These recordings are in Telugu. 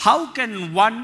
How can one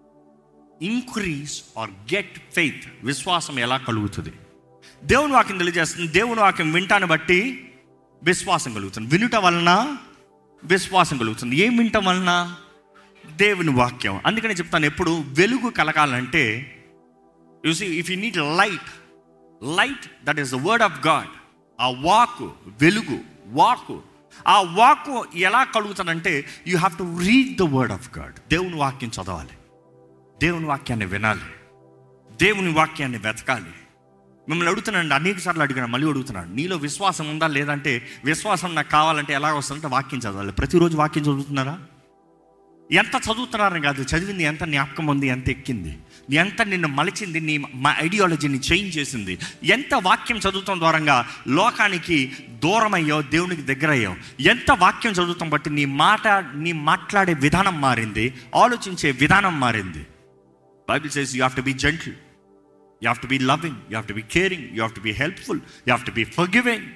increase or get faith విశ్వాసం ఎలా కలుగుతుంది దేవుని వాక్యం తెలియజేస్తుంది దేవుని వాక్యం వింటాన్ని బట్టి విశ్వాసం కలుగుతుంది వినుట వలన విశ్వాసం కలుగుతుంది ఏం వింటం వలన దేవుని వాక్యం అందుకని చెప్తాను ఎప్పుడు వెలుగు కలగాలంటే you see if you need light light that is the word of God ఆ వాక్ వెలుగు వాక్ ఆ వాక్ ఎలా కలుగుతానంటే you have to read the word of God దేవుని వాక్యం చదవాలి దేవుని వాక్యాన్ని వినాలి దేవుని వాక్యాన్ని వెతకాలి మిమ్మల్ని అడుగుతున్నాను అనేక సార్లు అడిగిన మళ్ళీ అడుగుతున్నాను నీలో విశ్వాసం ఉందా లేదంటే విశ్వాసం నాకు కావాలంటే ఎలా వస్తుందంటే వాక్యం చదవాలి ప్రతిరోజు వాక్యం చదువుతున్నారా ఎంత చదువుతున్నారని కాదు చదివింది ఎంత జ్ఞాపకం ఉంది ఎంత ఎక్కింది ఎంత నిన్ను మలిచింది నీ మా ఐడియాలజీని చేంజ్ చేసింది ఎంత వాక్యం చదువుతాం ద్వారంగా లోకానికి దూరం అయ్యావు దేవునికి దగ్గర అయ్యావు ఎంత వాక్యం చదువుతాం బట్టి నీ మాట నీ మాట్లాడే విధానం మారింది ఆలోచించే విధానం మారింది Bible says you have to be gentle you have to be loving you have to be caring you have to be helpful you have to be forgiving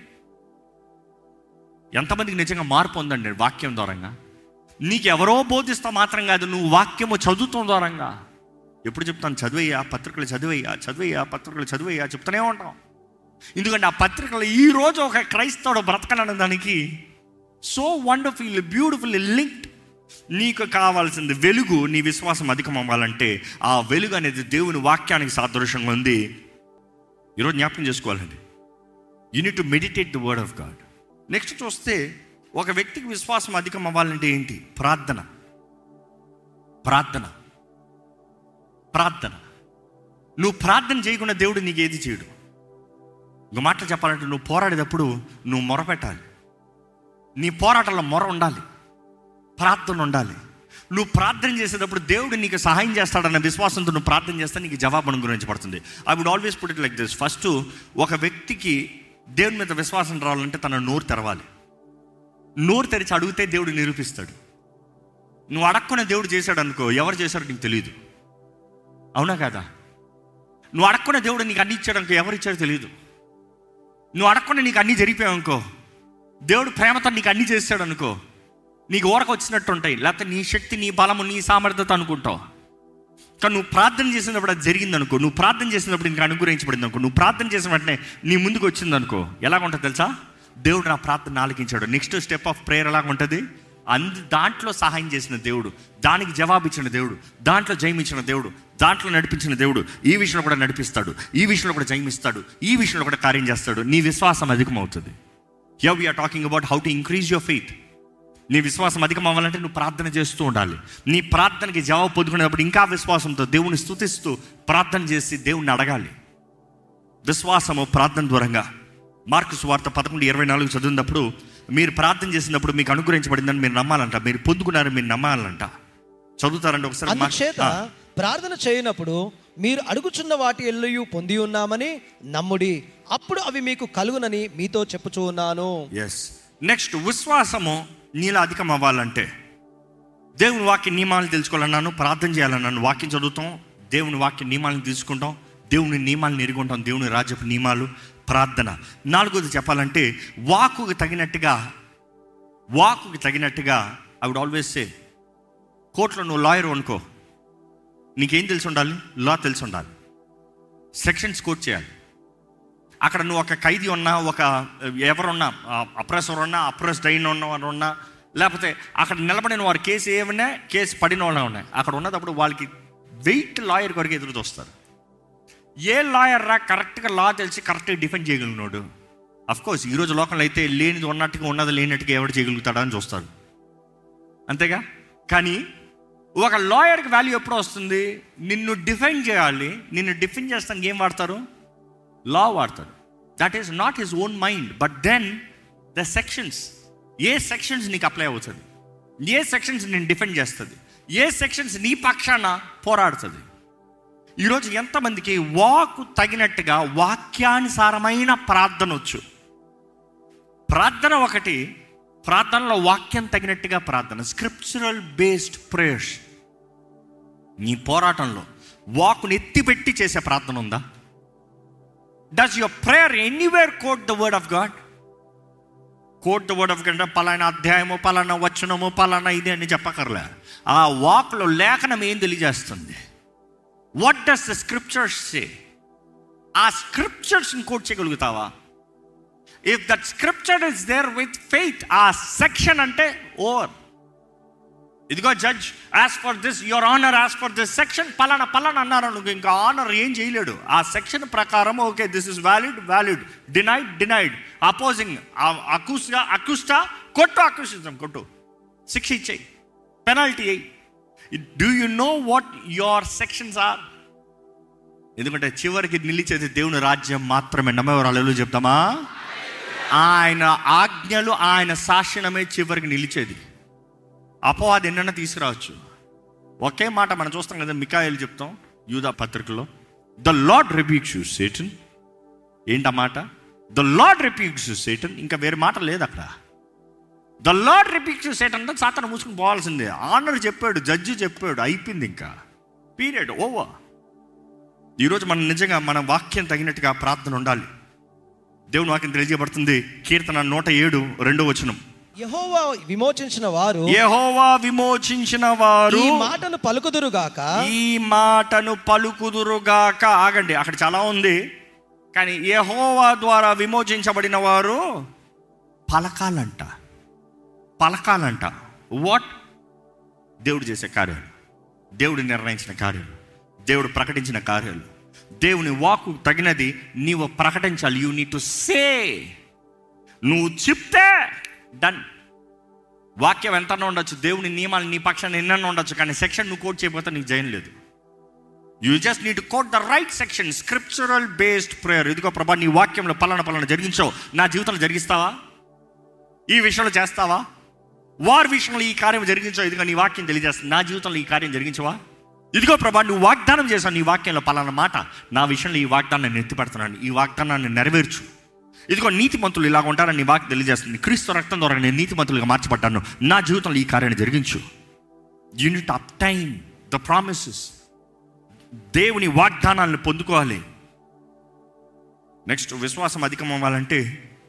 ఎంతమందికి నిజంగా మార్పు ఉందండి వాక్యం ద్వారంగా నీకు ఎవరో బోధిస్తా మాత్రం కాదు నువ్వు వాక్యము చదువుతాం ద్వారంగా ఎప్పుడు చెప్తాను చదివయ్యా పత్రికలు చదివయ్యా చదివయ్యా పత్రికలు చదివయ్యా చెప్తూనే ఉంటాం ఎందుకంటే ఆ పత్రికలు ఈ రోజు ఒక క్రైస్తవుడు బ్రతకనన్న దానికి సో వండర్ఫుల్ బ్యూటిఫుల్ లింక్డ్ నీకు కావాల్సింది వెలుగు నీ విశ్వాసం అధికం అవ్వాలంటే ఆ వెలుగు అనేది దేవుని వాక్యానికి సాదృశ్యంగా ఉంది ఈరోజు జ్ఞాపకం చేసుకోవాలండి you need to meditate the word of God next చూస్తే ఒక వ్యక్తికి విశ్వాసం అధికం అవ్వాలంటే ఏంటి ప్రార్థన ప్రార్థన ప్రార్థన నువ్వు ప్రార్థన చేయకుండా దేవుడు నీకు ఏది చేయడు ఇంకో మాటలు చెప్పాలంటే నువ్వు పోరాడేటప్పుడు నువ్వు మొర పెట్టాలి నీ పోరాటంలో మొర ఉండాలి ప్రార్థన ఉండాలి నువ్వు ప్రార్థన చేసేటప్పుడు దేవుడు నీకు సహాయం చేస్తాడన్న విశ్వాసంతో నువ్వు ప్రార్థన చేస్తే నీకు జవాబు అనుగ్రహించబడుతుంది I would always put it like this first ఒక వ్యక్తికి దేవుని మీద విశ్వాసం రావాలంటే తన నోరు తెరవాలి నోరు తెరిచి అడిగితే దేవుడు నిరూపిస్తాడు నువ్వు అడక్కునే దేవుడు చేశాడు అనుకో ఎవరు చేశాడో నీకు తెలియదు అవునా కదా నువ్వు అడక్కునే దేవుడు నీకు అన్ని ఇచ్చాడు అనుకో ఎవరు ఇచ్చాడో తెలియదు నువ్వు అడగకుండా నీకు అన్నీ జరిగిపోయావు అనుకో దేవుడు ప్రేమతో నీకు అన్నీ చేస్తాడు అనుకో నీకు ఊరకు వచ్చినట్టు ఉంటాయి లేకపోతే నీ శక్తి నీ బలము నీ సామర్థ్యత అనుకుంటావు కానీ నువ్వు ప్రార్థన చేసినప్పుడు అది జరిగింది అనుకో నువ్వు ప్రార్థన చేసినప్పుడు నీకు అనుగ్రహించబడింది అనుకో నువ్వు ప్రార్థన చేసిన వెంటనే నీ ముందుకు వచ్చింది అనుకో ఎలా ఉంటుంది తెలుసా దేవుడు నా ప్రార్థన ఆలకించాడు నెక్స్ట్ స్టెప్ ఆఫ్ ప్రేయర్ ఎలా ఉంటుంది అందు దాంట్లో సహాయం చేసిన దేవుడు దానికి జవాబిచ్చిన దేవుడు దాంట్లో జయమిచ్చిన దేవుడు దాంట్లో నడిపించిన దేవుడు ఈ విషయంలో కూడా నడిపిస్తాడు ఈ విషయంలో కూడా జయమిస్తాడు ఈ విషయంలో కూడా కార్యం చేస్తాడు నీ విశ్వాసం అధికమవుతుంది yeah we're talking about how to increase your faith నీ విశ్వాసం అధికం అవ్వాలంటే నువ్వు ప్రార్థన చేస్తూ ఉండాలి నీ ప్రార్థనకి జవాబు పొందుకునేటప్పుడు ఇంకా విశ్వాసంతో దేవుని స్తుతిస్తూ ప్రార్థన చేసి దేవుణ్ణి అడగాలి విశ్వాసము ప్రార్థన దూరంగా మార్కు సువార్త పదకొండు ఇరవై నాలుగు చదివినప్పుడు మీరు ప్రార్థన చేసినప్పుడు మీకు అనుగ్రహించబడిందని మీరు నమ్మాలంట మీరు పొందుకున్నారని మీరు నమ్మాలంట చదువుతారంటే ఒకసారి మా- అందుచేత ఆ, ప్రార్థన చేయనప్పుడు మీరు అడుగుచున్న వాటి ఎల్లయు పొంది ఉన్నామని నమ్ముడి అప్పుడు అవి మీకు కలుగునని మీతో చెప్పుచూ ఉన్నాను ఎస్ నెక్స్ట్ విశ్వాసము నీలో అధికం అవ్వాలంటే దేవుని వాక్య నియమాలు తెలుసుకోవాలన్నాను ప్రార్థన చేయాలన్నాను వాక్యం చదువుతాం దేవుని వాక్య నియమాలను తీసుకుంటాం దేవుని నియమాలను ఎరుగుంటాం దేవుని రాజ్యపు నియమాలు ప్రార్థన నాలుగోది చెప్పాలంటే వాకుకి తగినట్టుగా వాకుకి తగినట్టుగా ఐ వుడ్ ఆల్వేస్ సే కోర్టులో నువ్వు లాయర్ అనుకో నీకేం తెలిసి ఉండాలి లా తెలిసి ఉండాలి సెక్షన్స్ కోట్ చేయాలి అక్కడ నువ్వు ఒక ఖైదీ ఉన్నా ఒక ఎవరున్నా అప్రెసర్ ఉన్నా అప్రెస్డ్ అయిన ఉన్నవారు ఉన్నా లేకపోతే అక్కడ నిలబడిన వారు కేసు ఏమన్నా కేసు పడిన వాళ్ళు ఉన్నాయి అక్కడ ఉన్నప్పుడు వాళ్ళకి వెయిట్ లాయర్ కొరకు ఎదురు చూస్తారు ఏ లాయర్ రా కరెక్ట్గా లా తెలిసి కరెక్ట్గా డిఫెండ్ చేయగలిగినాడు అఫ్ కోర్స్ ఈరోజు లోకంలో అయితే లేనిది ఉన్నట్టుగా ఉన్నది లేనట్టుగా ఎవడు చేయగలుగుతాడా అని చూస్తారు అంతేగా కానీ ఒక లాయర్కి వాల్యూ ఎప్పుడు వస్తుంది నిన్ను డిఫెండ్ చేయాలి నిన్ను డిఫెండ్ చేస్తానికి ఏం వాడతారు లా వాడతాడు that is not his own mind but then the sections ఏ సెక్షన్స్ నీకు అప్లై అవుతుంది ఏ సెక్షన్స్ నేను డిఫెండ్ చేస్తుంది ఏ సెక్షన్స్ నీ పక్షాన పోరాడుతుంది ఈరోజు ఎంతమందికి వాకు తగినట్టుగా వాక్యానుసారమైన ప్రార్థన వచ్చు ప్రార్థన ఒకటి ప్రార్థనలో వాక్యం తగినట్టుగా ప్రార్థన స్క్రిప్చురల్ బేస్డ్ ప్రేయర్స్ నీ పోరాటంలో వాకుని ఎత్తిపెట్టి చేసే ప్రార్థన ఉందా does your prayer anywhere quote the word of God quote word of కంటే పలానా అధ్యాయము పలానా వచనము పలానా ఇది అని చెప్పకర్లే ఆ వాక్లో లేఖనం ఏం తెలియజేస్తుంది what does the scriptures say ఆ స్క్రిప్చర్స్ని కోట్ చేయగలుగుతావా if that scripture is there with faith ఆ సెక్షన్ అంటే ఓవర్ ఇదిగో judge as for this your honour as for this section పలానా పలానా అన్నారు నువ్వు ఇంకా ఆనర్ ఏం చేయలేడు ఆ సెక్షన్ ప్రకారం okay this is valid valid denied denied opposing అక్యూస్గా అక్యూస్టా కొట్టు అక్యూసిజం కొట్టు శిక్ష ఇచ్చేయి పెనాల్టీ అయ్యి do you know what your sections are ఎందుకంటే చివరికి నిలిచేది దేవుని రాజ్యం మాత్రమే నమ్మేవారు చెప్తామా ఆయన ఆజ్ఞలు ఆయన శాసనమే చివరికి నిలిచేది అపవాది ఎన్నైనా తీసుకురావచ్చు ఒకే మాట మనం చూస్తాం కదా మికాయలు చెప్తాం యూదా పత్రికలో the Lord rebukes you Satan ఏంటి ఆ మాట the Lord rebukes you Satan ఇంకా వేరే మాట లేదు అక్కడ the Lord rebukes you Satan అంటే సాతన మూసుకుని పోవాల్సిందే ఆనర్ చెప్పాడు జడ్జి చెప్పాడు అయిపోయింది ఇంకా పీరియడ్ ఓవర్ ఈరోజు మనం నిజంగా మన వాక్యం తగినట్టుగా ప్రార్థన ఉండాలి దేవుని వాక్యం తెలియజేయబడుతుంది కీర్తన నూట ఏడు రెండో వచనం యెహోవా విమోచించిన వారు యెహోవా విమోచించిన వారు ఈ మాటను పలుకుదురుగాక ఈ మాటను పలుకుదురుగాక ఆగండి అక్కడ చాలా ఉంది కానీ యెహోవా ద్వారా విమోచించబడిన వారు పలకాలంట పలకాలంట వాట్ దేవుడు చేసే కార్యాలు దేవుడు నిర్ణయించిన కార్యాలు దేవుడు ప్రకటించిన కార్యాలు దేవుని వాకు తగినది నీవు ప్రకటించాలి యూ నీ టు సే నువ్వు చెప్తే డన్ వాక్యం ఎంత ఉండొచ్చు దేవుని నియమాలు నీ పక్షాన్ని ఎన్నెన్న ఉండొచ్చు కానీ సెక్షన్ నువ్వు కోట్ చేయకపోతే నీకు జయం లేదు you just need quote the right section scriptural based prayer ఇదిగో ప్రభా నీ వాక్యంలో పలానా పలానా జరిగించావు నా జీవితంలో జరిగిస్తావా ఈ విషయంలో చేస్తావా వారి విషయంలో ఈ కార్యం జరిగించావు ఇదిగో నీ వాక్యం తెలియజేస్తుంది నా జీవితంలో ఈ కార్యం జరిగించవా ఇదిగో ప్రభా నువ్వు వాగ్దానం చేశావు నీ వాక్యంలో పలానా మాట నా విషయంలో ఈ వాగ్దానాన్ని నెత్తిపెడుతున్నాను ఈ వాగ్దానాన్ని నెరవేర్చు ఇదిగో నీతిమంతులు ఇలాగ ఉంటారని నీ వాక్యం తెలియజేస్తుంది క్రీస్తు రక్తం ద్వారా నేను నీతిమంతులుగా మార్చబడ్డాను నా జీవితంలో ఈ కార్యాన్ని జరిగించు you need up time the promises దేవుని వాగ్దానాలను పొందుకోవాలి నెక్స్ట్ విశ్వాసం అధికం అవ్వాలంటే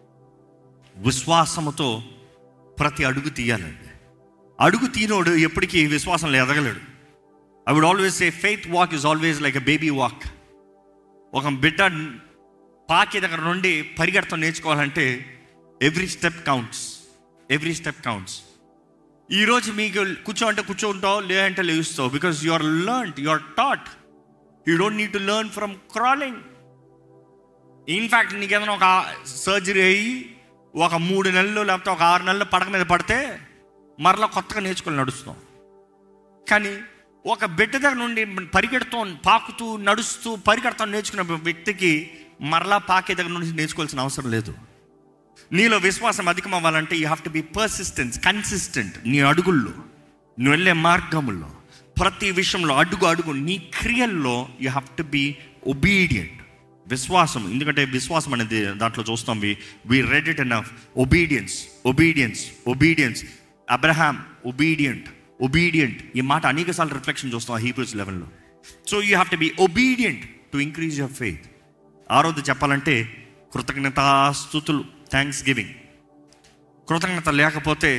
విశ్వాసముతో ప్రతి అడుగు తీయాలండి అడుగు తీనోడు ఎప్పటికీ విశ్వాసంలో ఎదగలేడు I would always say faith walk is always like a baby walk ఒక బిడ్డ పాకి దగ్గర నుండి పరిగెడతాం నేర్చుకోవాలంటే every step counts every step counts ఈరోజు మీకు కూర్చో అంటే కూర్చోంటావు లేదంటే లేస్తావు because you are learn you are taught you don't need to learn from crawling in fact నీకు ఏదైనా ఒక సర్జరీ అయ్యి ఒక మూడు నెలలు లేకపోతే ఒక ఆరు నెలలు పడక మీద పడితే మరలా కొత్తగా నేర్చుకొని నడుస్తాం కానీ ఒక బిడ్డ దగ్గర నుండి పరిగెడుతూ పాకుతూ నడుస్తూ పరిగెడతాం నేర్చుకున్న వ్యక్తికి మరలా పాకే దగ్గర నుంచి నేర్చుకోవాల్సిన అవసరం లేదు నీలో విశ్వాసం అధికం అవ్వాలంటే you have to be persistence consistent నీ అడుగుల్లో నువ్వు వెళ్ళే మార్గంలో ప్రతి విషయంలో అడుగు అడుగు నీ క్రియల్లో you have to be obedient విశ్వాసం ఎందుకంటే విశ్వాసం అనేది దాంట్లో చూస్తాం we we read it in obedience obedience obedience Abraham obedient obedient ఈ మాట అనేక సార్లు రిఫ్లెక్షన్ చూస్తాం హీబ్రూస్ లెవెల్లో so you have to be obedient to increase your faith ఆరోది చెప్పాలంటే కృతజ్ఞతాస్థుతులు థ్యాంక్స్ గివింగ్ కృతజ్ఞత లేకపోతే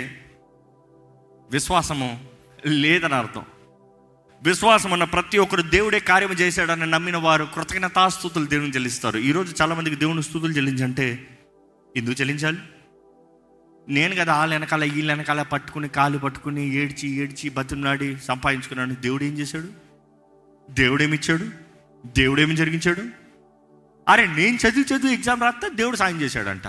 విశ్వాసము లేదని అర్థం విశ్వాసం అన్న ప్రతి ఒక్కరు దేవుడే కార్యం చేశాడని నమ్మిన వారు కృతజ్ఞతాస్థుతులు దేవుని చెల్లిస్తారు ఈరోజు చాలామందికి దేవుని స్థుతులు చెల్లించంటే ఎందుకు చెల్లించాలి నేను కదా వాళ్ళ వెనకాల వీళ్ళ వెనకాల పట్టుకుని కాలు పట్టుకుని ఏడ్చి ఏడ్చి బతిమలాడి సంపాదించుకున్నాను దేవుడు ఏం చేశాడు దేవుడేమిచ్చాడు దేవుడేమి జరిగించాడు అరే నేను చదివి చదివి ఎగ్జామ్ రాస్తే దేవుడు సాయం చేశాడంట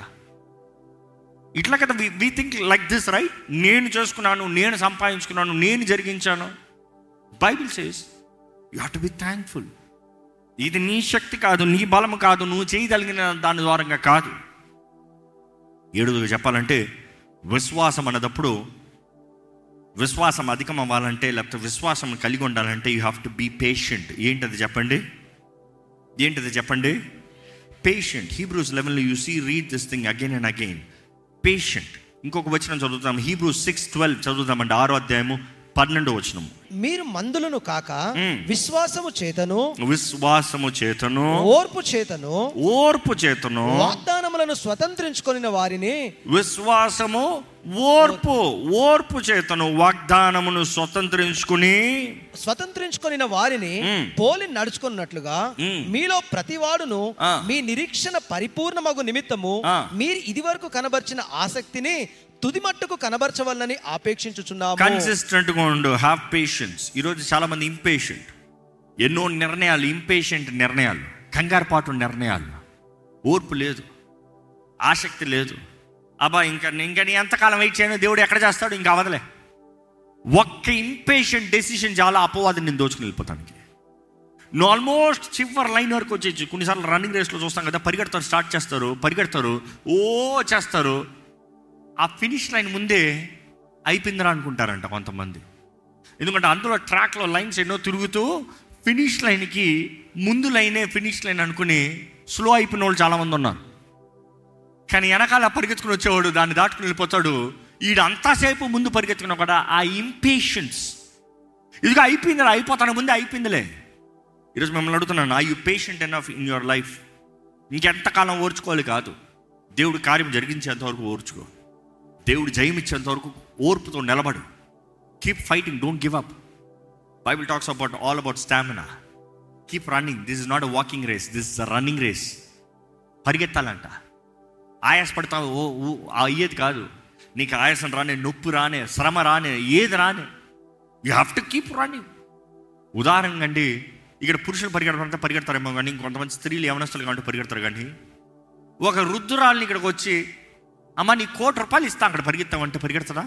ఇట్లా కదా we think like this right నేను చేసుకున్నాను నేను సంపాదించుకున్నాను నేను జరిగించాను Bible says you have to be thankful ఇది నీ శక్తి కాదు నీ బలం కాదు నువ్వు చేయగలిగిన దాని ద్వారంగా కాదు ఏడుగురు చెప్పాలంటే విశ్వాసం అన్నదప్పుడు విశ్వాసం అధికం అవ్వాలంటే లేకపోతే విశ్వాసం కలిగి ఉండాలంటే you have to be patient ఏంటది చెప్పండి ఏంటది చెప్పండి పేషెంట్ హీబ్రూస్ లెవెన్లో you see read this thing again and again patient ఇంకొక వచనం చదువుతాం హీబ్రూస్ సిక్స్ ట్వెల్వ్ చదువుతామండి ఆరో అధ్యాయము పన్నెండు వచనము మీరు మందులను కాక మ్మ్. విశ్వాసము చేతను విశ్వాసము చేతను ఓర్పు చేతను ఓర్పు చేతను వాగ్దానములను స్వతంత్రించుకొనిన వారిని విశ్వాసము ఓర్పు ఓర్పు చేతను వాగ్దానమును స్వతంత్రించుకుని స్వతంత్రించుకొనిన వారిని మ్మ్. పోలి నడుచుకున్నట్లుగా మ్మ్. మీలో ప్రతివాడును ఆ. మీ నిరీక్షణ పరిపూర్ణమగు నిమిత్తము ఆ. మీరు ఇదివరకు కనబర్చిన ఆసక్తిని తుది మట్టుకు కనబరచవలనని ఆపేక్షించుచున్నాము కన్సిస్టెంట్ గా ఉండు హ్యావ్ పేషెన్స్ ఈరోజు చాలా మంది ఇంపేషెంట్ ఎన్నో నిర్ణయాలు ఇంపేషెంట్ నిర్ణయాలు కంగారుపాటు నిర్ణయాలు ఓర్పు లేదు ఆసక్తి లేదు అబ్బా ఇంకా ఇంకా నీ ఎంతకాలం వెయిట్ చేయను దేవుడు ఎక్కడ చేస్తాడు ఇంకా అవదలే ఒక్క ఇంపేషెంట్ డెసిషన్ చాలా అపవాదం నేను దోచుకుని వెళ్ళిపోతానికి నువ్వు ఆల్మోస్ట్ చివరి లైన్ వరకు వచ్చేసి కొన్నిసార్లు రన్నింగ్ రేస్లో చూస్తాం కదా పరిగెడతారు స్టార్ట్ చేస్తారు పరిగెడతారు ఓ చేస్తారు ఆ ఫినిష్ లైన్ ముందే అయిపోయిందిరా అనుకుంటారంట కొంతమంది ఎందుకంటే అందులో ట్రాక్లో లైన్స్ ఎన్నో తిరుగుతూ ఫినిష్ లైన్కి ముందు లైనే ఫినిష్ లైన్ అనుకుని స్లో అయిపోయిన వాళ్ళు చాలామంది ఉన్నారు కానీ వెనకాల పరిగెత్తుకుని వచ్చేవాడు దాన్ని దాటుకుని వెళ్ళిపోతాడు ఈడు అంతసేపు ముందు పరిగెత్తుకున్నా కూడా ఆ ఇంపేషన్స్ ఇదిగో అయిపోయిందిరా అయిపోతాను ముందే అయిపోయిందిలే ఈరోజు మిమ్మల్ని అడుగుతున్నాను I you patient enough in your life ఇంకెంతకాలం ఓర్చుకోవాలి కాదు దేవుడు కార్యం జరిగించేంత వరకు ఓర్చుకో దేవుడు జయమిచ్చేంత వరకు ఓర్పుతో నిలబడు keep fighting don't give up Bible talks about all about stamina keep running this is not a walking race this is a running race పరిగెత్తాలంట ఆయాసపడతావు ఓ ఊ, అయ్యేది కాదు నీకు ఆయాసం రానే నొప్పి రానే శ్రమ రానే ఏది రానే you have to keep running ఉదాహరణగా అండి ఇక్కడ పురుషులు పరిగెడతారంటే పరిగెడతారేమో కానీ ఇంకొంతమంది స్త్రీలు యవనస్తులు కాబట్టి పరిగెడతారు కానీ ఒక రుద్దురాల్ని ఇక్కడికి వచ్చి అమ్మ నీ కోటి రూపాయలు ఇస్తా అక్కడ పరిగెత్తామంటే పరిగెడతాడా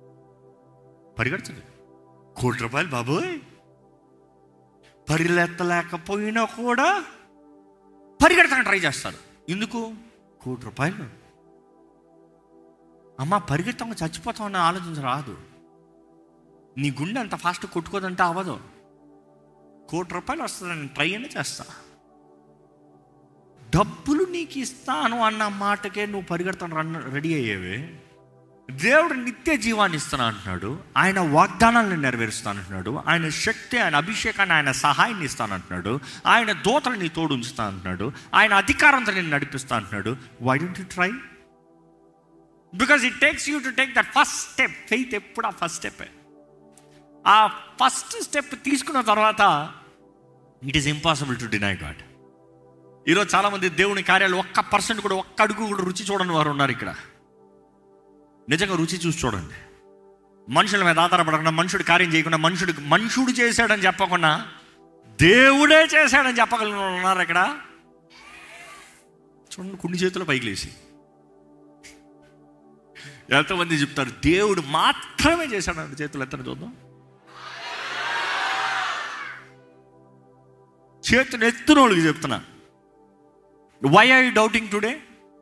పరిగెడుతుంది కోటి రూపాయలు బాబోయ్ పరిగెత్తలేకపోయినా కూడా పరిగెడతానికి ట్రై చేస్తారు ఎందుకు కోటి రూపాయలు అమ్మ పరిగెత్తాము చచ్చిపోతామని ఆలోచించ రాదు నీ గుండె అంత ఫాస్ట్ కొట్టుకోదంటే అవ్వదు కోటి రూపాయలు వస్తుందని ట్రై అయినా చేస్తా డబ్బులు నీకు ఇస్తాను అన్న మాటకే నువ్వు పరిగెడతాను రన్ రెడీ అయ్యేవే దేవుడు నిత్య జీవాన్ని ఇస్తాను అంటున్నాడు ఆయన వాగ్దానాలను నెరవేరుస్తాను అంటున్నాడు ఆయన శక్తి ఆయన అభిషేకాన్ని ఆయన సహాయాన్ని ఇస్తాను అంటున్నాడు ఆయన దోతలు నీ తోడు ఉంచుతా అంటున్నాడు ఆయన అధికారంతో నేను నడిపిస్తా అంటున్నాడు why don't you try because it takes you to take that first step faith ఎప్పుడు ఆ ఫస్ట్ స్టెప్ ఆ ఫస్ట్ స్టెప్ తీసుకున్న తర్వాత it is impossible to deny God ఈరోజు చాలామంది దేవుని కార్యాలు ఒక్క పర్సెంట్ కూడా ఒక్క అడుగు కూడా రుచి చూడని వారు ఉన్నారు ఇక్కడ నిజంగా రుచి చూసి చూడండి మనుషుల మీద ఆధారపడకుండా మనుషుడు కార్యం చేయకుండా మనుషుడు మనుషుడు చేశాడని చెప్పకుండా దేవుడే చేశాడని చెప్పగలిగిన వాళ్ళు ఉన్నారు ఇక్కడ చూడండి కొన్ని చేతులు పైకి లేచి ఎంతమంది చెప్తారు దేవుడు మాత్రమే చేశాడు చేతులు ఎత్తని చూద్దాం చేతులు ఎత్తున వాళ్ళకి చెప్తున్నా why are you doubting today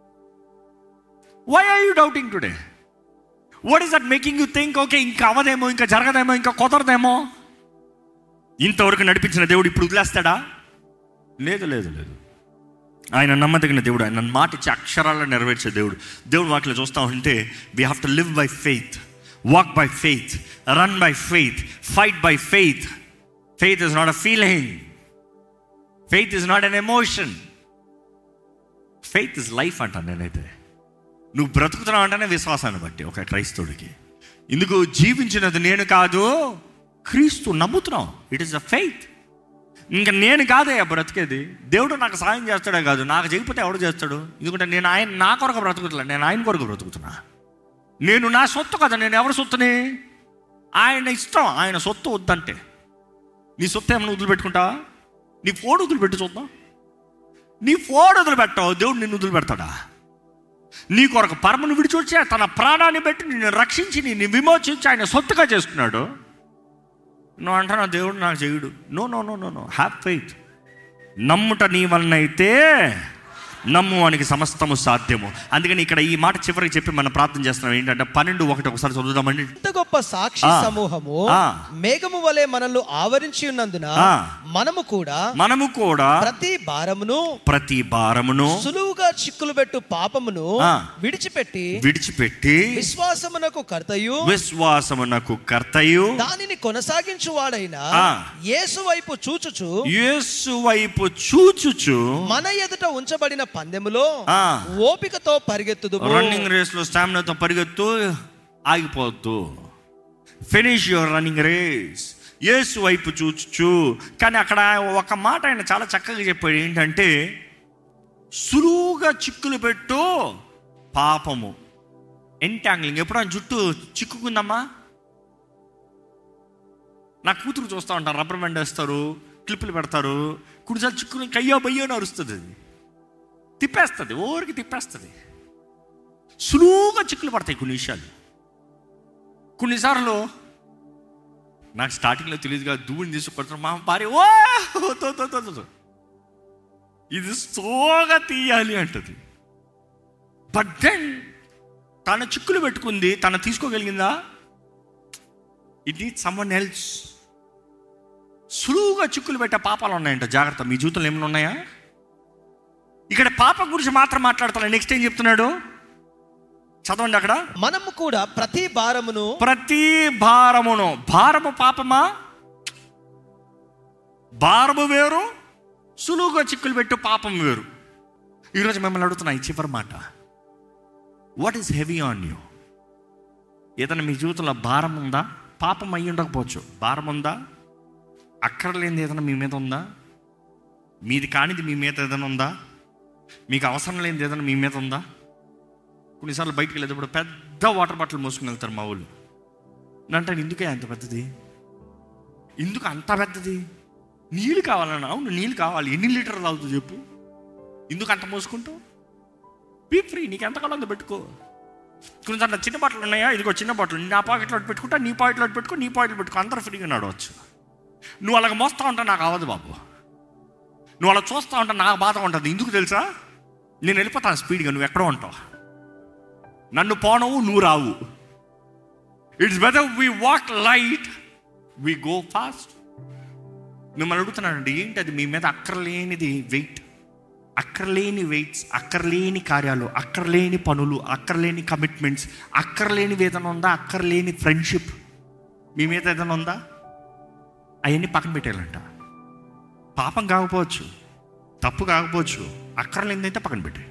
why are you doubting today what is that making you think okay ఇంకా అవదేమో ఇంకా జరగదేమో ఇంకా కుదరదేమో ఇంతవరకు నడిపించిన దేవుడు ఇప్పుడు వదిలేస్తాడా లేదు లేదు లేదు ఆయన నమ్మదగిన దేవుడు ఆయన మాట ఇచ్చే అక్షరాలను నెరవేర్చే దేవుడు దేవుడు వాటిలో చూస్తూ ఉంటే we have to live by faith walk by faith run by faith fight by faith faith is not a feeling faith is not an emotion faith is life అంటాను నేనైతే నువ్వు బ్రతుకుతున్నావు అంటేనే విశ్వాసాన్ని బట్టి ఒక క్రైస్తవుడికి ఇందుకు జీవించినది నేను కాదు క్రీస్తు నమ్ముతున్నావు ఇట్ ఈస్ అ ఫెయిత్ ఇంకా నేను కాదయ్యా బ్రతికేది దేవుడు నాకు సాయం చేస్తాడే కాదు నాకు చేయకపోతే ఎవడు చేస్తాడు ఎందుకంటే నేను ఆయన నా కొరకు బ్రతుకుతున్నా నేను ఆయన కొరకు బ్రతుకుతున్నా నేను నా సొత్తు కదా నేను ఎవరి సొత్తుని ఆయన ఇష్టం ఆయన సొత్తు వద్దంటే నీ సొత్తు ఏమైనా వదిలిపెట్టుకుంటావా నీ ఫోన్ వదిలిపెట్టి చూద్దాం నీ ఫోన్ వదిలిపెట్టావు దేవుడు నిన్ను వదిలిపెడతాడా నీ కొరకు పరమను విడిచొచ్చి తన ప్రాణాన్ని బట్టి నిన్ను రక్షించి నిన్ను విమోచించి ఆయన సొత్తుగా చేసుకున్నాడు నువ్వు అంటున్నా దేవుడు నాకు చేయుడు no no no no no have faith నమ్ముట నీ వలన అయితే నమ్మువానికి సమస్తము సాధ్యము అందుకని ఇక్కడ ఈ మాట చివరికి చెప్పి మనం ప్రార్థన చేస్తున్నాం ఏంటంటే పన్నెండు ఒకటి ఒకసారి చదువుదామండి ఇంత గొప్ప సాక్షి ఆ. సమూహము ఆ. మేఘము వలె మనల్ని ఆవరించి ఉన్నందున ఆ. మనము కూడా మనము కూడా ప్రతి భారమును ప్రతి భారమును సులువుగా చిక్కులు పెట్టు పాపమును ఆ. విడిచిపెట్టి విడిచిపెట్టి విశ్వాసమునకు కర్తయు విశ్వాసమునకు కర్తయు దానిని కొనసాగించువాడైన ఆ. యేసు వైపు చూచుచు యేసు వైపు చూచుచు మన ఎదుట ఉంచబడిన పందెములో ఆ. ఓపికతో పరిగెత్తుదు రన్నింగ్ రేస్ లో స్టామినాతో పరిగెత్తు ఆగిపోవద్దు finish your running race Yesu వైపు చూచుచు కానీ అక్కడ ఒక మాట ఆయన చాలా చక్కగా చెప్పాడు ఏంటంటే సులువుగా చిక్కులు పెట్టు పాపము ఎంటాంగ్లింగ్ ఎప్పుడు జుట్టు చిక్కుకుందమ్మా నా కూతురు చూస్తూ ఉంటాను రబ్బర్ బ్యాండ్ వేస్తారు క్లిప్పులు పెడతారు కుడిసారి చిక్కుని కయ్యో బయ్యో అని అరుస్తుంది అది తిప్పేస్తుంది ఊరికి తిప్పేస్తుంది సులువుగా చిక్కులు పడతాయి కొన్ని విషయాలు కొన్నిసార్లు నాకు స్టార్టింగ్లో తెలియదుగా దూడిని తీసుకొడతారు మా భార్య ఓ తో, తో, తో, తో, తో." ఇది సోగా తీయాలి అంటది బట్ దెన్ తన చిక్కులు పెట్టుకుంది తన తీసుకోగలిగిందా ఇట్ నీడ్ సమ్మన్ ఎల్స్ సులువుగా చిక్కులు పెట్టే పాపాలు ఉన్నాయంట జాగ్రత్త మీ జీవితంలో ఏమైనా ఉన్నాయా ఇక్కడ పాపం గురించి మాత్రం మాట్లాడతాను నెక్స్ట్ ఏం చెప్తున్నాడు చదవండి అక్కడ మనము కూడా ప్రతి భారమును ప్రతి భారమును భారము పాపమా భారము వేరు సులువుగా చిక్కులు పెట్టు పాపం వేరు ఈరోజు మిమ్మల్ని అడుగుతున్నా ఈ చివరి మాట what is heavy on you ఏదైనా మీ జీవితంలో భారం ఉందా పాపం అయ్యి ఉండకపోవచ్చు భారం ఉందా అక్కర్లేనిది ఏదైనా మీ మీద ఉందా మీది కానిది మీ మీద ఏదైనా ఉందా మీకు అవసరం లేనిది ఏదైనా మీ మీద ఉందా కొన్నిసార్లు బయటికి వెళ్ళేటప్పుడు పెద్ద వాటర్ బాటిల్ మోసుకుని వెళ్తారు మా ఊళ్ళు అంటే ఎందుకే అంత పెద్దది ఎందుకు అంత పెద్దది నీళ్ళు కావాలన్నా అవును నీళ్ళు కావాలి ఎన్ని లీటర్లు తాగుతుంది చెప్పు ఎందుకు అంత మోసుకుంటూ బీ ఫ్రీ నీకు ఎంత కావాలో అంత పెట్టుకో కొన్నిసార్లు చిన్న బాటలు ఉన్నాయా ఇదిగో చిన్న బాటలు నా పాకెట్లో ఒకటి పెట్టుకుంటా నీ పాకెట్లో ఒకటి పెట్టుకో నీ పాకెట్లో పెట్టుకో అందరూ ఫ్రీగా నడవచ్చు నువ్వు అలాగ మోస్తా ఉంటా నాకు అవ్వదు బాబు నువ్వు అలా చూస్తూ ఉంటా నాకు బాధ ఉంటుంది ఎందుకు తెలుసా నేను వెళ్ళిపోతాను స్పీడ్గా నువ్వు ఎక్కడో ఉంటావు నన్ను పోనవు నువ్వు రావు it's better we walk light we go fast మిమ్మల్ని అడుగుతున్నానండి ఏంటి అది మీ మీద అక్కర్లేనిది వెయిట్ అక్కర్లేని వెయిట్స్ అక్కర్లేని కార్యాలు అక్కర్లేని పనులు అక్కర్లేని కమిట్మెంట్స్ అక్కర్లేని ఏదైనా ఉందా అక్కర్లేని ఫ్రెండ్షిప్ మీ మీద ఏదైనా ఉందా అవన్నీ పక్కన పెట్టేయాలంట పాపం కాకపోవచ్చు తప్పు కాకపోవచ్చు అక్కర్లేనిదైతే పక్కన పెట్టే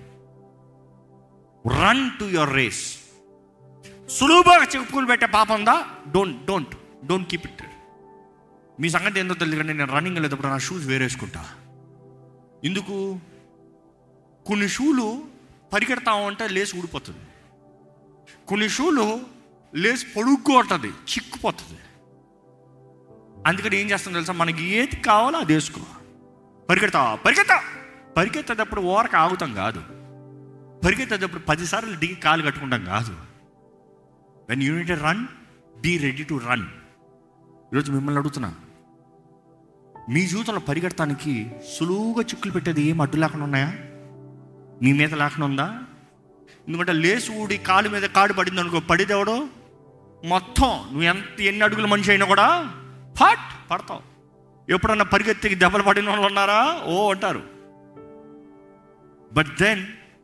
రన్ టు యువర్ రేస్ సులువుగా చెప్పులు పెట్టే పాపం ఉందా don't don't don't keep it మీ సంగతి ఏందో తెలియదు కానీ నేను రన్నింగ్ వెళ్ళేటప్పుడు నా షూస్ వేరేసుకుంటా ఎందుకు కొన్ని షూలు పరిగెడతాము అంటే లేసి ఊడిపోతుంది కొన్ని షూలు లేసి పొడుగ్గు ఉంటుంది చిక్కుపోతుంది అందుకని ఏం చేస్తాం తెలుసా మనకి ఏది కావాలో అది వేసుకో పరిగెడతా పరిగెత్తా పరిగెత్తేటప్పుడు ఓరక ఆగుతాం కాదు పరిగెత్తేటప్పుడు పదిసార్లు దిగి కాలు కట్టుకుంటాం కాదు when you need run be ready to run ఈరోజు మిమ్మల్ని అడుగుతున్నా మీ జీవితంలో పరిగెడటానికి సులువుగా చిక్కులు పెట్టేది ఏం అడ్డు లేకుండా ఉన్నాయా మీ మీద లేకుండా ఉందా ఎందుకంటే లేసు ఊడి కాలు మీద కాడు పడింది అనుకో పడిదేవడో మొత్తం నువ్వు ఎంత ఎన్ని అడుగుల మనిషి అయినా కూడా ఫట్ పడతావు ఎప్పుడన్నా పరిగెత్తికి దెబ్బలు పడిన వాళ్ళు ఉన్నారా ఓ అంటారు but then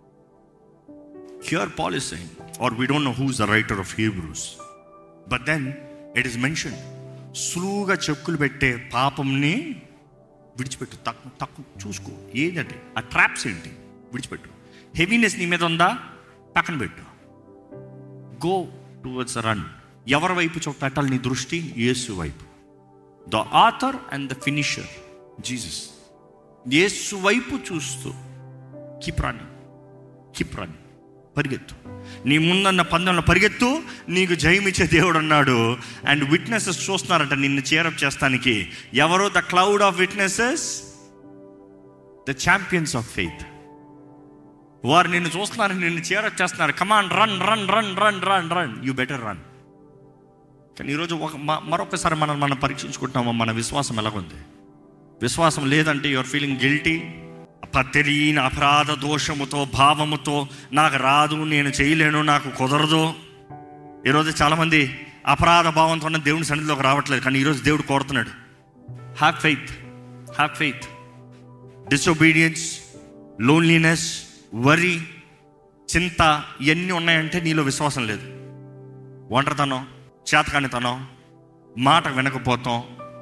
Here Paul is saying, or we don't know who's the writer of Hebrews, but then it is mentioned, సులువుగా చెక్కులు పెట్టే పాపంని విడిచిపెట్టు తక్కువ తక్కువ చూసుకో ఏదంటే ఆ ట్రాప్స్ ఏంటి విడిచిపెట్టు హెవీనెస్ నీ మీద ఉందా పక్కన పెట్టు గో టువర్డ్స్ రన్ ఎవరి వైపు చూ పెట్టాలి నీ దృష్టి యేసు వైపు the author and the finisher Jesus Yesu వైపు చూస్తూ కీప్ రన్నింగ్ కీప్ రన్నింగ్ పరిగెత్తు నీ ముందన్న పందెంలో పరిగెత్తు నీకు జయమిచ్చే దేవుడు అన్నాడు అండ్ విట్నెసెస్ చూస్తున్నారంట నిన్ను చేరప్ చేస్తానికి ఎవరు the cloud of witnesses the champions of faith వారు నిన్ను చూస్తున్నారు నిన్ను చేరప్ చేస్తున్నారు come on run run run run run run you better run కానీ ఈరోజు ఒక మ- మరొకసారి మనం మనం పరీక్షించుకుంటున్నాము మన విశ్వాసం ఎలాగుంది విశ్వాసం లేదంటే యువర్ ఫీలింగ్ గిల్టీ అప్ప తెలియని అపరాధ దోషముతో భావముతో నాకు రాదు నేను చేయలేను నాకు కుదరదు ఈరోజు చాలామంది అపరాధ భావంతో ఉన్న దేవుని సన్నిధిలోకి రావట్లేదు కానీ ఈరోజు దేవుడు కోరుతున్నాడు have faith have faith disobedience loneliness worry చింత ఇవన్నీ ఉన్నాయంటే నీలో విశ్వాసం లేదు ఒంటరితనం చేతకానితనం మాట వినకపోతాం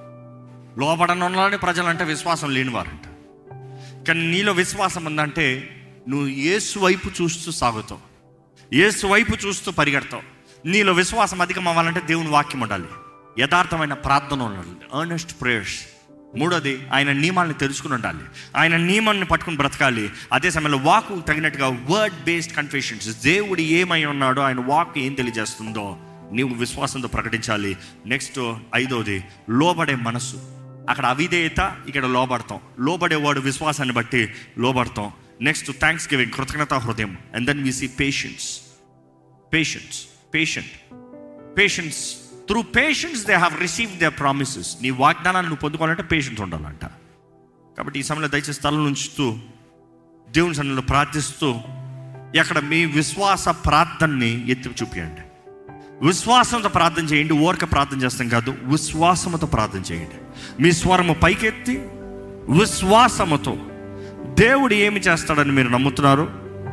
లోపడనున్నని ప్రజలంటే విశ్వాసం లేనివారంట కానీ నీలో విశ్వాసం ఉందంటే నువ్వు ఏసు వైపు చూస్తూ సాగుతావు ఏసు వైపు చూస్తూ పరిగెడతావు నీలో విశ్వాసం అధికం అవ్వాలంటే దేవుని వాక్యం ఉండాలి యథార్థమైన ప్రార్థన ఉండాలి అర్నెస్ట్ ప్రేయర్స్ మూడోది ఆయన నియమాలను తెలుసుకుని ఉండాలి ఆయన నియమాన్ని పట్టుకుని బ్రతకాలి అదే సమయంలో వాకు తగినట్టుగా వర్డ్ బేస్డ్ కన్ఫెషన్స్ దేవుడు ఏమై ఉన్నాడో ఆయన వాక్ ఏం తెలియజేస్తుందో నీవు విశ్వాసంతో ప్రకటించాలి నెక్స్ట్ ఐదోది లోబడే మనసు అక్కడ అవిధేయత ఇక్కడ లోబడతాం లోబడేవాడు విశ్వాసాన్ని బట్టి లోబడతాం నెక్స్ట్ థ్యాంక్స్ గివింగ్ కృతజ్ఞత హృదయం and then we see patience patience patient patience through patience they have receive they promises నీ వాగ్దానాన్ని నువ్వు పొందుకోవాలంటే పేషెన్స్ ఉండాలంట కాబట్టి ఈ సమయంలో దయచేసి స్థలం ఉంచుతూ దేవుని సన్నిధిలో ప్రార్థిస్తూ ఎక్కడ మీ విశ్వాస ప్రార్థనని ఎత్తి చూపించండి విశ్వాసంతో ప్రార్థన చేయండి ఓరక ప్రార్థన చేస్తాం కాదు విశ్వాసముతో ప్రార్థన చేయండి మీ స్వరము పైకెత్తి విశ్వాసముతో దేవుడు ఏమి చేస్తాడని మీరు నమ్ముతున్నారు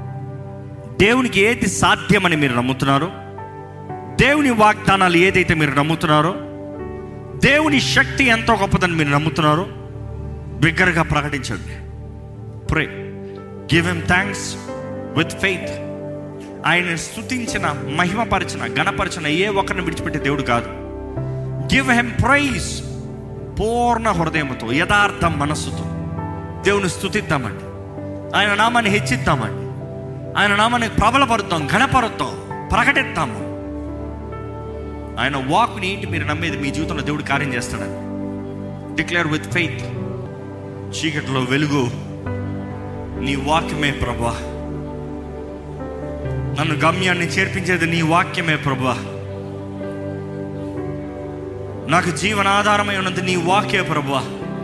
దేవునికి ఏది సాధ్యమని మీరు నమ్ముతున్నారు దేవుని వాగ్దానాలు ఏదైతే మీరు నమ్ముతున్నారో దేవుని శక్తి ఎంతో గొప్పదని మీరు నమ్ముతున్నారో బిగ్గరగా ప్రకటించండి ప్రే give M thanks with faith ఆయన స్థుతించిన మహిమపరిచిన గణపరిచిన ఏ ఒక్కరిని విడిచిపెట్టే దేవుడు కాదు గివ్ హెమ్ ప్రైజ్ పూర్ణ హృదయంతో యథార్థ మనస్సుతో దేవుని స్థుతిద్దామండి ఆయన నామాన్ని హెచ్చిద్దామండి ఆయన నామాన్ని ప్రబలపరుద్దాం ఘనపరుద్దాం ప్రకటిద్దాము ఆయన వాక్ని ఏంటి మీరు నమ్మేది మీ జీవితంలో దేవుడు కార్యం చేస్తాడని డిక్లేర్ విత్ ఫెయిత్ చీకటిలో వెలుగు నీ వాక్యమే ప్రభా నన్ను గమ్యాన్ని చేర్పించేది నీ వాక్యమే ప్రభా నాకు జీవనాధారమై ఉన్నది నీ వాక్య ప్రభా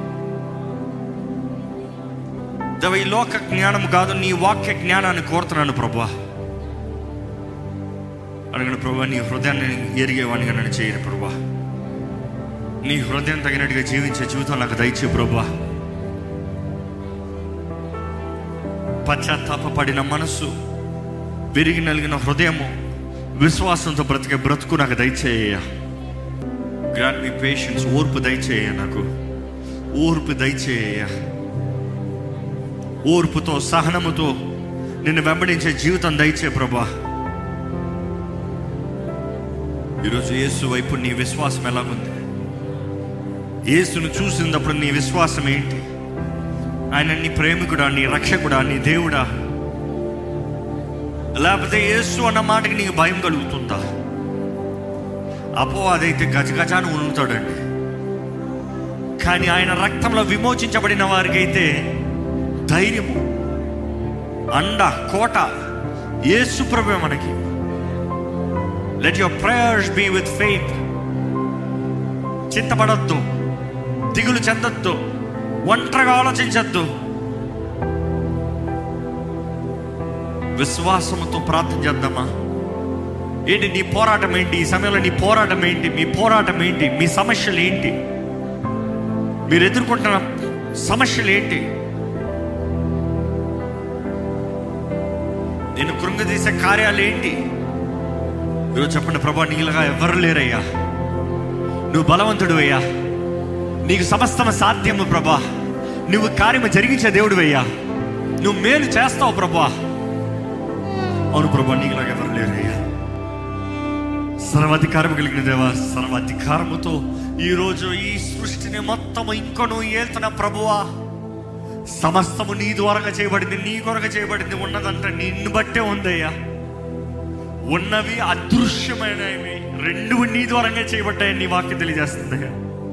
దవ ఈ లోక జ్ఞానం కాదు నీ వాక్య జ్ఞానాన్ని కోరుతున్నాను ప్రభా అడగను ప్రభా నీ హృదయాన్ని ఎరిగేవాడిగా నన్ను చేయను ప్రభా నీ హృదయం తగినట్టుగా జీవించే జీవితం నాకు దయచే ప్రభా పశ్చాత్తాపడిన మనస్సు విరిగి నలిగిన హృదయము విశ్వాసంతో బ్రతికే బ్రతుకు నాకు దయచేయ గ్రాండ్ మీ పేషెన్స్ ఓర్పు దయచేయ నాకు ఓర్పు దయచేయ ఓర్పుతో సహనముతో నిన్ను వెంబడించే జీవితం దయచే ప్రభా ఈరోజు యేసు వైపు నీ విశ్వాసం ఎలాగుంది యేసును చూసినప్పుడు నీ విశ్వాసం ఏంటి ఆయన నీ ప్రేమికుడా నీ రక్షకుడా నీ దేవుడా లేకపోతే యేసు అన్న మాటకి నీకు భయం కలుగుతుందా అపో అదైతే గజగజాను ఉనుగుతాడండి కానీ ఆయన రక్తంలో విమోచించబడిన వారికి అయితే ధైర్యము అండ కోట యేసు ప్రభు మనకి let your prayers be with faith చింతపడద్దు దిగులు చెందొద్దు ఒంటరిగా ఆలోచించద్దు విశ్వాసముతో ప్రార్థన చేద్దామా ఏంటి నీ పోరాటం ఏంటి ఈ సమయంలో నీ పోరాటం ఏంటి మీ పోరాటం ఏంటి మీ సమస్యలు ఏంటి మీరు ఎదుర్కొంటున్న సమస్యలు ఏంటి నేను కృంగదీసే కార్యాలు ఏంటి ఈరోజు చెప్పండి ప్రభా నీలాగా ఎవరు లేరయ్యా నువ్వు బలవంతుడు అయ్యా నీకు సమస్తం సాధ్యము ప్రభా నువ్వు కార్యము జరిగించే దేవుడు అయ్యా నువ్వు మేలు చేస్తావు ప్రభా అవును ప్రభా నీకులాగా ఎవరు లేరయ్యా సర్వాధికారం కలిగిన దేవా సర్వాధికారముతో ఈరోజు ఈ సృష్టిని మొత్తము ఇంకొను ఏల్తున్న ప్రభువా సమస్తము నీ ద్వారంగా చేయబడింది నీ కొరగా చేయబడింది ఉన్నదంట నిన్ను బట్టే ఉందయ్యా ఉన్నవి అదృశ్యమైనవి రెండు నీ ద్వారంగా చేయబడ్డాయని నీ వాక్యం తెలియజేస్తుంది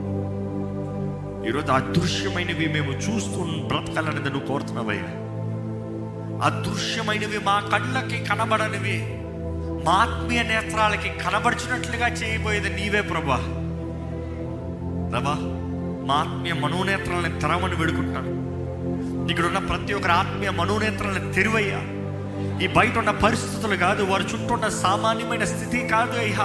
ఈరోజు అదృశ్యమైనవి మేము చూస్తూ బ్రతకాలనేది నువ్వు కోరుతున్నావయ్యా అదృశ్యమైనవి మా కళ్ళకి కనబడనివి మా ఆత్మీయ నేత్రాలకి కనబడిచినట్లుగా చేయబోయేది నీవే ప్రభా ప్రభా మా ఆత్మీయ మనోనేత్రాలను తెరవని వేడుకుంటున్నాను ఇక్కడ ఉన్న ప్రతి ఒక్కరి ఆత్మీయ మనోనేత్రాలను తెరువయ్యా ఈ బయట ఉన్న పరిస్థితులు కాదు వారి చుట్టూ ఉన్న సామాన్యమైన స్థితి కాదు అయ్యా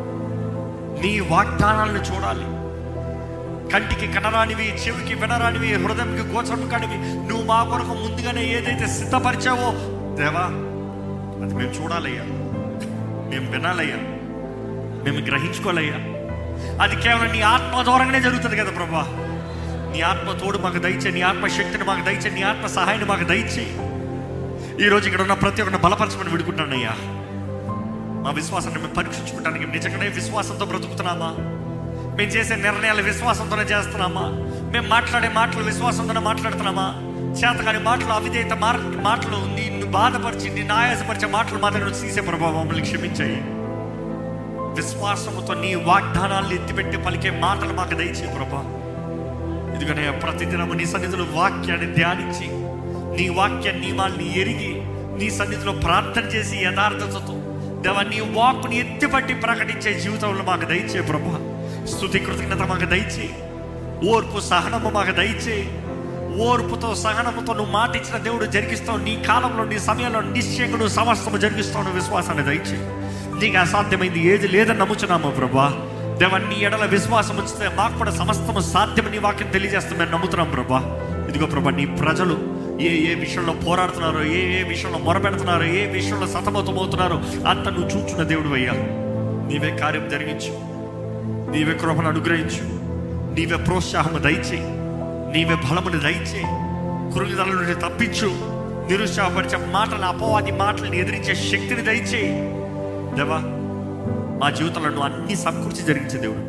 నీ వాగ్దానాలను చూడాలి కంటికి కనరానివి చెవికి వినరానివి హృదయంకి గోచరం కానివి నువ్వు మా కొరకు ముందుగానే ఏదైతే సిద్ధపరిచావో దేవా అది మేము చూడాలయ్యా మేము వినాలయ్యా మేము గ్రహించుకోవాలయ్యా అది కేవలం నీ ఆత్మ ద్వారానే జరుగుతుంది కదా ప్రభా నీ ఆత్మ తోడు మాకు దయచే నీ ఆత్మ శక్తిని మాకు దయచే నీ ఆత్మ సహాయాన్ని మాకు దయచే ఈరోజు ఇక్కడ ఉన్న ప్రతి ఒక్కరిని బలపరచమని విడుకుంటానయ్యా మా విశ్వాసాన్ని మేము పరీక్షించుకుంటానికి నిజంగానే విశ్వాసంతో బ్రతుకుతున్నామా మేము చేసే నిర్ణయాలు విశ్వాసంతోనే చేస్తున్నామా మేము మాట్లాడే మాటలు విశ్వాసంతోనే మాట్లాడుతున్నామా చేతకాని మాటలు అవిధేయత మార్ మాటలు నిన్ను బాధపరిచి నిన్ను ఆయాసపరిచే మాటలు మా దగ్గర నుంచి తీసే ప్రభావం మమ్మల్ని క్షమించాయి విశ్వాసముతో నీ వాగ్దానాలను ఎత్తిపెట్టి పలికే మాటలు మాకు దయచే ప్రభా ఇదిగనే ప్రతిదినము నీ సన్నిధిలో వాక్యాన్ని ధ్యానించి నీ వాక్య నియమాల్ని ఎరిగి నీ సన్నిధిలో ప్రార్థన చేసి యథార్థతతో దేవ నీ వాక్కుని ఎత్తిపట్టి ప్రకటించే జీవితంలో మాకు దయచే ప్రభా స్థుతి కృతజ్ఞత మాకు దయచే ఓర్పు సహనము మాకు దయచే ఓర్పుతో సహనముతో నువ్వు మాట ఇచ్చిన దేవుడు జరిగిస్తావు నీ కాలంలో నీ సమయంలో నిశ్చయంగా నువ్వు సమస్తము జరిగిస్తావు నువ్వు విశ్వాసాన్ని దయచే నీకు అసాధ్యమైంది ఏది లేదని నమ్ముచున్నాము ప్రభా దేవ నీ ఎడల విశ్వాసం ఉంచితే మాకు కూడా సమస్తము సాధ్యమని వాక్యం తెలియజేస్తాం మేము నమ్ముతున్నాం ప్రభా ఇదిగో ప్రభా నీ ప్రజలు ఏ ఏ విషయంలో పోరాడుతున్నారో ఏ ఏ విషయంలో మొరపెడుతున్నారో ఏ విషయంలో సతమతమవుతున్నారో అంత నువ్వు చూచున్న దేవుడు అయ్యా నీవే కార్యం జరిగించు నీవే కృపను అనుగ్రహించు నీవే ప్రోత్సాహము దయచేయి నీవే బలమును దయచేయి కృంగిదల నుండి తప్పించు నిరుత్సాహపరిచే మాటలు అపవాది మాటలను ఎదిరించే శక్తిని దయచేయి దేవా మా జీవితంలో నువ్వు అన్ని సమకూర్చి జరిగించే దేవుడు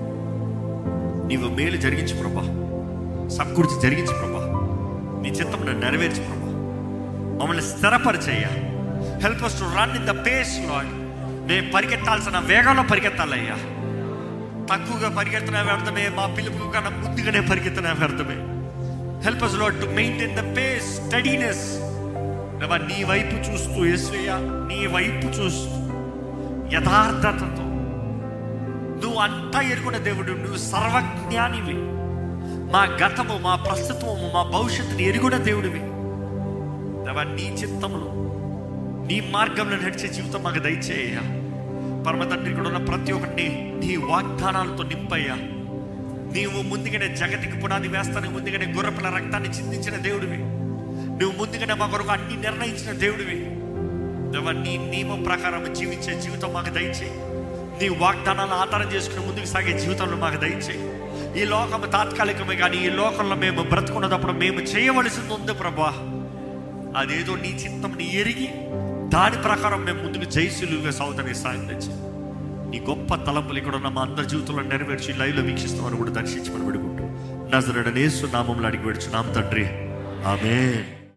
నీవు మేలు జరిగించు ప్రభా సమకూర్చి జరిగించు ప్రభా నీ చిత్తం నెరవేర్చు ప్రభా మమ్మల్ని స్థిరపరిచేయ help us to run in the pace Lord మేము పరిగెత్తాల్సిన వేగంలో పరిగెత్తాలయ్యా తక్కువగా పరిగెత్తిన వ్యర్థమే మా పిలుపు కన్నా ముందుగానే పరిగెత్తిన వ్యర్థమే help us Lord to maintain the pace steadiness నీ వైపు చూస్తూ యేసయ్య నీ వైపు చూస్తూ యథార్థతతో నువ్వు అంతా ఎరుగున్న దేవుడు నువ్వు సర్వజ్ఞానివి మా గతము మా ప్రస్తుతము మా భవిష్యత్తుని ఎరుగున దేవుడివి దేవా నీ చిత్తములో నీ మార్గంలో నడిచే జీవితం మాకు దయచేయ పరమ తండ్రి కూడా ఉన్న ప్రతి ఒక్కరిని నీ వాగ్దానాలతో నింపయ్యా నీవు ముందుగానే జగతికి పునాది వేస్తాను ముందుగానే గుర్రపిల్ల రక్తాన్ని చిందించిన దేవుడివి నువ్వు ముందుగానే మా కొరకు అన్ని నిర్ణయించిన దేవుడివి దేవా నీ నియమం ప్రకారం జీవించే జీవితం మాకు దయచేయి నీ వాగ్దానాలను ఆధారం చేసుకుని ముందుకు సాగే జీవితంలో మాకు దయచేయి ఈ లోకం తాత్కాలికమే కానీ ఈ లోకంలో మేము బ్రతుకున్నప్పుడు మేము చేయవలసింది ఉంది ప్రభా అదేదో నీ చిత్తం నీ ఎరిగి దాని ప్రకారం మేము ముందుకు జయశీలుగా సాగుతానే సాయం తెచ్చి నీ గొప్ప తలంపులు ఇక్కడ ఉన్న మా అందరి జీవితంలో నెరవేర్చి లైవ్లో వీక్షిస్తామని కూడా దర్శించమని పెడుకుంటూ నజరడనేసు నామంలో అడిగి పెడుచున్నాం తండ్రి ఆమె